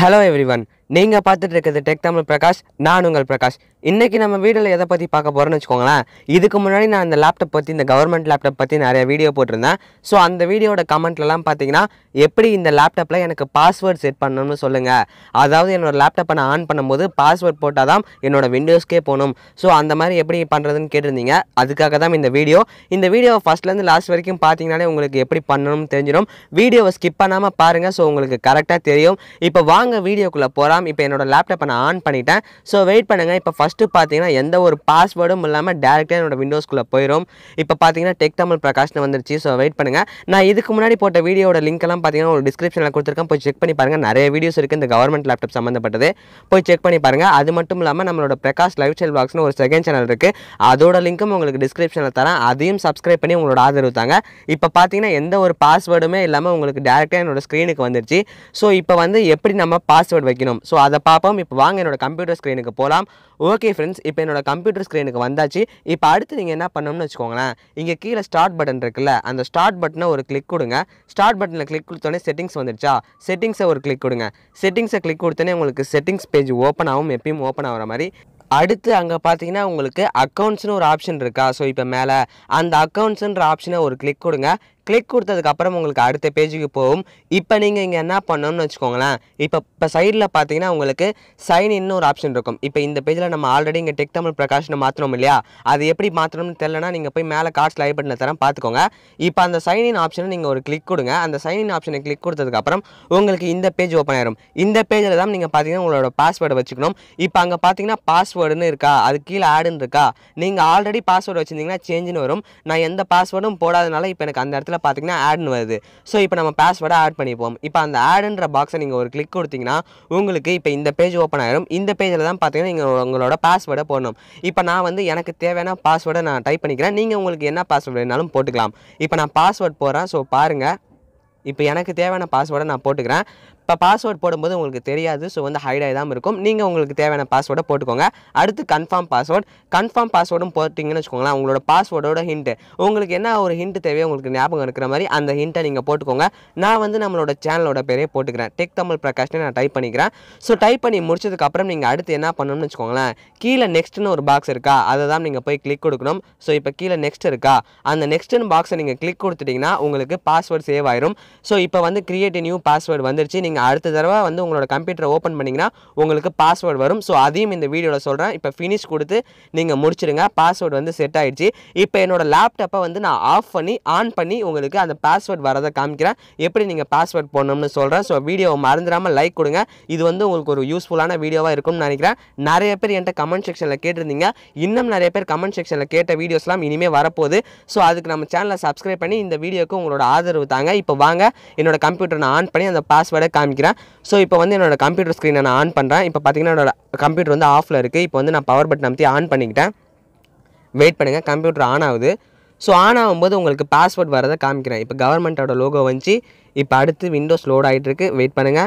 hello everyone நீங்கள் பார்த்துட்டு இருக்கிறது டெக் தமிழ் பிரகாஷ் நான் உங்கள் பிரகாஷ் இன்றைக்கி நம்ம வீடியோவில் எதை பற்றி பார்க்க போகிறோம்னு வச்சுக்கோங்களேன் இதுக்கு முன்னாடி நான் இந்த லேப்டாப் பற்றி இந்த கவர்மெண்ட் லேப்டாப் பற்றி நிறைய வீடியோ போட்டிருந்தேன் ஸோ அந்த வீடியோட கமெண்ட்லலாம் பார்த்தீங்கன்னா எப்படி இந்த லேப்டாப்பில் எனக்கு பாஸ்வேர்ட் செட் பண்ணணும்னு சொல்லுங்கள் அதாவது என்னோட லேப்டாப்பை நான் ஆன் பண்ணும்போது பாஸ்வேர்ட் போட்டால் தான் என்னோட விண்டோஸ்க்கே போகணும் ஸோ அந்த மாதிரி எப்படி பண்ணுறதுன்னு கேட்டிருந்தீங்க அதுக்காக தான் இந்த வீடியோ இந்த வீடியோ ஃபஸ்ட்லேருந்து லாஸ்ட் வரைக்கும் பார்த்தீங்கனாலே உங்களுக்கு எப்படி பண்ணணும்னு தெரிஞ்சிடும் வீடியோவை ஸ்கிப் பண்ணாமல் பாருங்கள் ஸோ உங்களுக்கு கரெக்டாக தெரியும் இப்போ வாங்க வீடியோக்குள்ளே போகலாம் இப்போ என்னோட லேப்டாப்பை நான் ஆன் பண்ணிட்டேன் ஸோ வெயிட் பண்ணுங்கள் இப்போ ஃபஸ்ட்டு பார்த்தீங்கன்னா எந்த ஒரு பாஸ்வேர்டும் இல்லாமல் டேரெக்டாக என்னோட விண்டோஸ்குள்ளே போயிடும் இப்போ பார்த்தீங்கன்னா டெக் தமிழ் பிரகாஷ்னு வந்துருச்சு ஸோ வெயிட் பண்ணுங்கள் நான் இதுக்கு முன்னாடி போட்ட வீடியோட லிங்க் எல்லாம் பார்த்தீங்கன்னா ஒரு டிஸ்கிரிப்ஷனில் கொடுத்துருக்கேன் போய் செக் பண்ணி பாருங்கள் நிறைய வீடியோஸ் இருக்குது இந்த கவர்மெண்ட் லேப்டாப் சம்மந்தப்பட்டது போய் செக் பண்ணி பாருங்கள் அது மட்டும் இல்லாமல் நம்மளோட பிரகாஷ் லைஃப் ஸ்டைல் பிளாக்ஸ்னு ஒரு செகண்ட் சேனல் இருக்குது அதோட லிங்க்கும் உங்களுக்கு டிஸ்கிரிப்ஷனில் தரேன் அதையும் சப்ஸ்கிரைப் பண்ணி உங்களோட ஆதரவு தாங்க இப்போ பார்த்தீங்கன்னா எந்த ஒரு பாஸ்வேர்டுமே இல்லாமல் உங்களுக்கு டேரெக்டாக என்னோட ஸ்க்ரீனுக்கு வந்துருச்சு ஸோ இப்போ வந்து எப்படி நம்ம பாஸ்வேர்டு வைக்கணும் ஸோ அதை பார்ப்போம் இப்போ வாங்க என்னோட கம்ப்யூட்டர் ஸ்க்ரீனுக்கு போகலாம் ஓகே ஃப்ரெண்ட்ஸ் இப்போ என்னோட கம்ப்யூட்டர் ஸ்க்ரீனுக்கு வந்தாச்சு இப்போ அடுத்து நீங்கள் என்ன பண்ணணும்னு வச்சுக்கோங்களேன் இங்கே கீழே ஸ்டார்ட் பட்டன் இருக்குல்ல அந்த ஸ்டார்ட் பட்டனை ஒரு கிளிக் கொடுங்க ஸ்டார்ட் பட்டனில் கிளிக் கொடுத்தோடனே செட்டிங்ஸ் வந்துருச்சா செட்டிங்ஸை ஒரு கிளிக் கொடுங்க செட்டிங்ஸை கிளிக் கொடுத்தோன்னே உங்களுக்கு செட்டிங்ஸ் பேஜ் ஓப்பன் ஆகும் எப்பயும் ஓப்பன் ஆகிற மாதிரி அடுத்து அங்கே பார்த்தீங்கன்னா உங்களுக்கு அக்கௌண்ட்ஸ்னு ஒரு ஆப்ஷன் இருக்கா ஸோ இப்போ மேலே அந்த அக்கௌண்ட்ஸுன்ற ஆப்ஷனை ஒரு கிளிக் கொடுங்க கிளிக் கொடுத்ததுக்கப்புறம் உங்களுக்கு அடுத்த பேஜுக்கு போகும் இப்போ நீங்கள் இங்கே என்ன பண்ணணும்னு வச்சுக்கோங்களேன் இப்போ இப்போ சைடில் பார்த்தீங்கன்னா உங்களுக்கு சைன் இன்னு ஒரு ஆப்ஷன் இருக்கும் இப்போ இந்த பேஜில் நம்ம ஆல்ரெடி இங்கே டெக் தமிழ் பிரகாஷ்னு மாற்றணும் இல்லையா அது எப்படி மாற்றணும்னு தெரியலனா நீங்கள் போய் மேலே கார்ட்ஸ் லைவ் பட்டனை தரேன் பார்த்துக்கோங்க இப்போ அந்த சைன் இன் ஆப்ஷனை நீங்கள் ஒரு கிளிக் கொடுங்க அந்த சைன் இன் ஆப்ஷனை கிளிக் கொடுத்ததுக்கப்புறம் உங்களுக்கு இந்த பேஜ் ஓப்பன் ஆயிரும் இந்த பேஜில் தான் நீங்கள் பார்த்தீங்கன்னா உங்களோட பாஸ்வேர்டை வச்சுக்கணும் இப்போ அங்கே பார்த்தீங்கன்னா பாஸ்வேர்டுன்னு இருக்கா அது கீழே ஆடுன்னு இருக்கா நீங்கள் ஆல்ரெடி பாஸ்வேர்டு வச்சுருந்தீங்கன்னா சேஞ்சுன்னு வரும் நான் எந்த பாஸ்வேர்டும் போடாதனால இப்போ எனக்கு அந்த இடத்துல பார்த்தீங்கன்னா ஆட்னு வருது ஸோ இப்போ நம்ம பாஸ்வேர்டை ஆட் பண்ணிப்போம் இப்போ அந்த ஆடுன்ற பாக்ஸை நீங்கள் ஒரு கிளிக் கொடுத்தீங்கன்னா உங்களுக்கு இப்போ இந்த பேஜ் ஓப்பன் ஆயிரும் இந்த பேஜில் தான் பார்த்தீங்கன்னா நீங்கள் உங்களோட பாஸ்வேர்டை போடணும் இப்போ நான் வந்து எனக்கு தேவையான பாஸ்வேர்டை நான் டைப் பண்ணிக்கிறேன் நீங்கள் உங்களுக்கு என்ன பாஸ்வேர்டு வேணாலும் போட்டுக்கலாம் இப்போ நான் பாஸ்வேர்ட் போடுறேன் ஸோ பாருங்கள் இப்போ எனக்கு தேவையான பாஸ்வேர்டை நான் போட்டுக்கிறேன் இப்போ பாஸ்வேர்ட் போடும்போது உங்களுக்கு தெரியாது ஸோ வந்து ஹைட் ஆகிதான் இருக்கும் நீங்கள் உங்களுக்கு தேவையான பாஸ்வேர்டை போட்டுக்கோங்க அடுத்து கன்ஃபார்ம் பாஸ்வேர்ட் கன்ஃபார்ம் பாஸ்வேர்டும் போட்டிங்கன்னு வச்சுக்கோங்களேன் உங்களோட பாஸ்வேர்டோட ஹிண்ட்டு உங்களுக்கு என்ன ஒரு ஹிண்ட் தேவையோ உங்களுக்கு ஞாபகம் இருக்கிற மாதிரி அந்த ஹிண்ட்டை நீங்கள் போட்டுக்கோங்க நான் வந்து நம்மளோட சேனலோட பேரே போட்டுக்கிறேன் டெக் தமிழ் பிரகாஷ்னு நான் டைப் பண்ணிக்கிறேன் ஸோ டைப் பண்ணி முடிச்சதுக்கப்புறம் நீங்கள் அடுத்து என்ன பண்ணணும்னு வச்சுக்கோங்களேன் கீழே நெக்ஸ்ட்னு ஒரு பாக்ஸ் இருக்கா அதை தான் நீங்கள் போய் கிளிக் கொடுக்கணும் ஸோ இப்போ கீழே நெக்ஸ்ட் இருக்கா அந்த நெக்ஸ்ட்னு பாக்ஸை நீங்கள் கிளிக் கொடுத்துட்டிங்கன்னா உங்களுக்கு பாஸ்வேர்ட் சேவ் ஆயிரும் ஸோ இப்போ வந்து கிரியேட் நியூ பாஸ்வேர்டு வந்துருச்சு நீங்கள் அடுத்த தடவை வந்து உங்களோட கம்ப்யூட்டரை ஓப்பன் பண்ணிங்கன்னா உங்களுக்கு பாஸ்வேர்டு வரும் ஸோ அதையும் இந்த வீடியோவில் சொல்கிறேன் இப்போ ஃபினிஷ் கொடுத்து நீங்கள் முடிச்சிடுங்க பாஸ்வேர்டு வந்து செட் ஆயிடுச்சு இப்போ என்னோட லேப்டாப்பை வந்து நான் ஆஃப் பண்ணி ஆன் பண்ணி உங்களுக்கு அந்த பாஸ்வேர்டு வரதை காமிக்கிறேன் எப்படி நீங்கள் பாஸ்வேர்ட் போடணும்னு சொல்கிறேன் ஸோ வீடியோவை மறந்துடாமல் லைக் கொடுங்க இது வந்து உங்களுக்கு ஒரு யூஸ்ஃபுல்லான வீடியோவாக இருக்கும்னு நினைக்கிறேன் நிறைய பேர் என்கிட்ட கமெண்ட் செக்ஷனில் கேட்டிருந்தீங்க இன்னும் நிறைய பேர் கமெண்ட் செக்ஷனில் கேட்ட வீடியோஸ்லாம் இனிமேல் வரப்போகுது ஸோ அதுக்கு நம்ம சேனலை சப்ஸ்கிரைப் பண்ணி இந்த வீடியோக்கு உங்களோட ஆதரவு தாங்க இப்போ வாங்க என்னோட கம்ப்யூட்டர் நான் ஆன் பண்ணி அந்த பாஸ்வேர்டை காமிக்கிறேன் ஸோ இப்போ வந்து என்னோட கம்ப்யூட்டர் ஸ்க்ரீனை நான் ஆன் பண்ணுறேன் இப்போ பார்த்தீங்கன்னா என்னோட கம்ப்யூட்டர் வந்து ஆஃபில் இருக்குது இப்போ வந்து நான் பவர் பட்டன் அமைத்தி ஆன் பண்ணிக்கிட்டேன் வெயிட் பண்ணுங்கள் கம்ப்யூட்டர் ஆன் ஆகுது ஸோ ஆன் ஆகும்போது உங்களுக்கு பாஸ்வேர்ட் வரதை காமிக்கிறேன் இப்போ கவர்மெண்ட்டோட லோகோ வந்துச்சு இப்போ அடுத்து விண்டோஸ் லோட் ஆகிட்டு இருக்கு வெயிட் பண்ணுங்கள்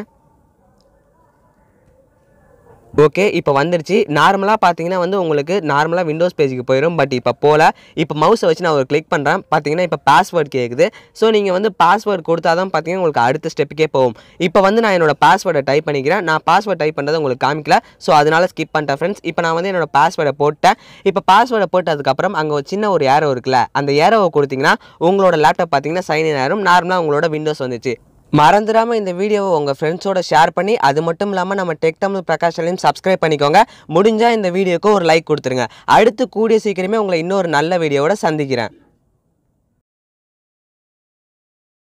ஓகே இப்போ வந்துருச்சு நார்மலாக பார்த்தீங்கன்னா வந்து உங்களுக்கு நார்மலாக விண்டோஸ் பேஜுக்கு போயிடும் பட் இப்போ போகல இப்போ மவுஸை வச்சு நான் ஒரு கிளிக் பண்ணுறேன் பார்த்தீங்கன்னா இப்போ பாஸ்வேர்ட் கேட்குது ஸோ நீங்கள் வந்து பாஸ்வேர்ட் கொடுத்தா தான் பார்த்தீங்கன்னா உங்களுக்கு அடுத்த ஸ்டெப்புக்கே போகும் இப்போ வந்து நான் என்னோட பாஸ்வேர்டை டைப் பண்ணிக்கிறேன் நான் பாஸ்வேர்ட் டைப் பண்ணுறது உங்களுக்கு காமிக்கல ஸோ அதனால ஸ்கிப் பண்ணிட்டேன் ஃப்ரெண்ட்ஸ் இப்போ நான் வந்து என்னோட பாஸ்வேர்டை போட்டேன் இப்போ பாஸ்வேர்டை போட்டதுக்கப்புறம் அங்கே ஒரு சின்ன ஒரு ஏரோ இருக்குல்ல அந்த ஏரோவை கொடுத்தீங்கன்னா உங்களோட லேப்டாப் பார்த்தீங்கன்னா சைன் இன் ஆயிரும் நார்மலாக உங்களோட விண்டோஸ் வந்துச்சு மறந்துடாமல் இந்த வீடியோவை உங்கள் ஃப்ரெண்ட்ஸோட ஷேர் பண்ணி அது மட்டும் இல்லாமல் நம்ம டெக் தமிழ் பிரகாஷ்லையும் சப்ஸ்கிரைப் பண்ணிக்கோங்க முடிஞ்சால் இந்த வீடியோக்கு ஒரு லைக் கொடுத்துருங்க அடுத்து கூடிய சீக்கிரமே உங்களை இன்னொரு நல்ல வீடியோவோட சந்திக்கிறேன்